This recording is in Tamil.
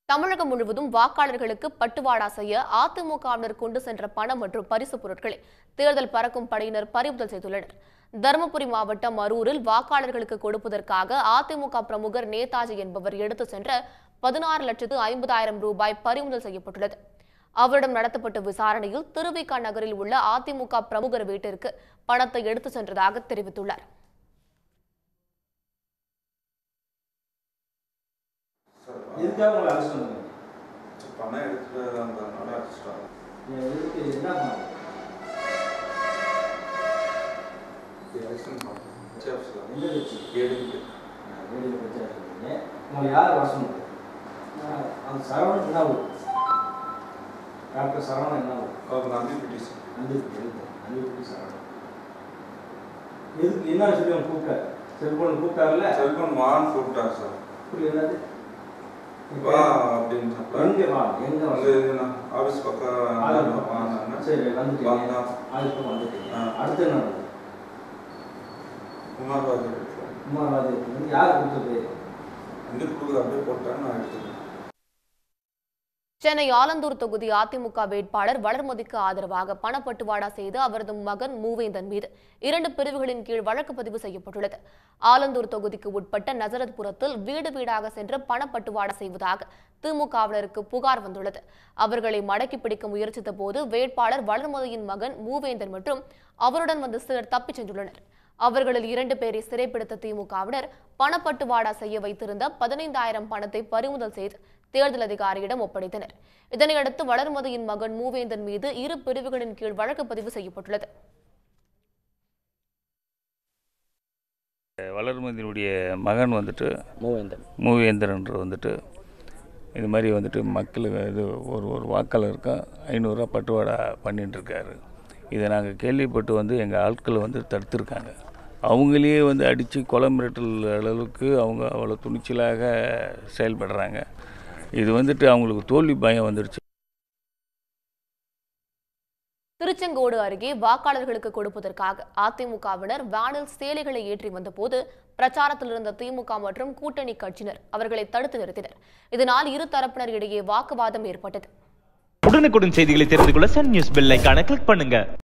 தமிழகம் முழுவதும் வாக்காளர்களுக்கு பட்டுவாடா செய்ய அதிமுகவினர் கொண்டு சென்ற பணம் மற்றும் பரிசுப் பொருட்களை தேர்தல் பறக்கும் படையினர் பறிமுதல் செய்துள்ளனர் தருமபுரி மாவட்டம் அரூரில் வாக்காளர்களுக்கு கொடுப்பதற்காக அதிமுக பிரமுகர் நேதாஜி என்பவர் எடுத்து சென்ற பதினாறு லட்சத்து ஐம்பதாயிரம் ரூபாய் பறிமுதல் செய்யப்பட்டுள்ளது அவரிடம் நடத்தப்பட்ட விசாரணையில் திருவிக நகரில் உள்ள அதிமுக பிரமுகர் வீட்டிற்கு பணத்தை எடுத்து சென்றதாக தெரிவித்துள்ளார் எதுக்காக உங்களை அரெஸ்ட் பண்ணுங்க பணம் எடுத்துட்டு வந்ததுனால அடிச்சிட்டாங்க எதுக்கு என்ன பண்ணணும் எலெக்ஷன் பண்ணேன் சேஃப் சார் எந்த கட்சி ஏடிக்கு வெளியில் பிரச்சனை இருக்கீங்க உங்களை யார் வர சொன்னது ஆஹ் அந்த சரவணன் என்ன ஊர் டாக்டர் சரவணன் என்ன ஊர் அவர் நம்பி பிடிச்சி அந்திப்பட்டி எழுத்து அந்திப்பட்டி சரவணன் எதுக்கு என்ன சொல்லி அவன் கூப்பிட்டார் செல்போன் கூப்பிட்டார்ல செல்போன் வான்னு கூப்பிட்டார் சார் இப்படி என்னது வா அப்படின்னு சொன்னார் எங்க வா எங்க வா அங்கே நான் ஆஃபீஸ் பக்கம் ஆள் வாங்க சரி வந்துட்டீங்க வந்தா ஆளுக்கு வந்துட்டீங்க ஆ. அடுத்து என்ன நடந்தது குமார் பாபு குமாரராஜ் வந்து யார் கொடுத்தது வந்து கொடுக்குது அப்படியே போட்டாங்க நான் எடுத்துக்கிறேன் சென்னை ஆலந்தூர் தொகுதி அதிமுக வேட்பாளர் வளர்மதிக்கு ஆதரவாக பணப்பட்டுவாடா செய்து அவரது மகன் மூவேந்தன் மீது இரண்டு பிரிவுகளின் கீழ் வழக்கு பதிவு செய்யப்பட்டுள்ளது ஆலந்தூர் தொகுதிக்கு உட்பட்ட நசரத்புரத்தில் வீடு வீடாக சென்று பணப்பட்டுவாடா செய்வதாக திமுகவினருக்கு புகார் வந்துள்ளது அவர்களை மடக்கி பிடிக்க முயற்சித்த போது வேட்பாளர் வளர்மதியின் மகன் மூவேந்தன் மற்றும் அவருடன் வந்த சிலர் தப்பிச் சென்றுள்ளனர் அவர்களில் இரண்டு பேரை சிறைப்பிடித்த திமுகவினர் பணப்பட்டுவாடா செய்ய வைத்திருந்த பதினைந்தாயிரம் பணத்தை பறிமுதல் செய்து தேர்தல் அதிகாரியிடம் ஒப்படைத்தனர் இதனையடுத்து வளர்மதியின் மகன் மூவேந்தன் மீது இரு பிரிவுகளின் கீழ் வழக்கு பதிவு செய்யப்பட்டுள்ளது வளர்மதியினுடைய மகன் வந்துட்டு மூவேந்தன் மூவேந்திரன்ற வந்துட்டு இது மாதிரி வந்துட்டு மக்களுக்கு இது ஒரு ஒரு வாக்காளருக்கு ஐநூறுரூவா பட்டுவாடா பண்ணிட்டு இருக்காரு இதை நாங்கள் கேள்விப்பட்டு வந்து எங்கள் ஆட்கள் வந்து தடுத்திருக்காங்க அவங்களே வந்து அடித்து கொலை மிரட்டல் அளவுக்கு அவங்க அவ்வளோ துணிச்சலாக செயல்படுறாங்க இது வந்துட்டு அவங்களுக்கு தோல்வி பயம் வந்துடுச்சு திருச்செங்கோடு அருகே வாக்காளர்களுக்கு கொடுப்பதற்காக அதிமுகவினர் வேனில் சேலைகளை ஏற்றி வந்தபோது பிரச்சாரத்தில் இருந்த திமுக மற்றும் கூட்டணி கட்சியினர் அவர்களை தடுத்து நிறுத்தினர் இதனால் இரு தரப்பினர் இடையே வாக்குவாதம் ஏற்பட்டது உடனுக்குடன் செய்திகளை தெரிந்து கொள்ள சன் நியூஸ் பெல் ஐகானை கிளிக் பண்ணுங்க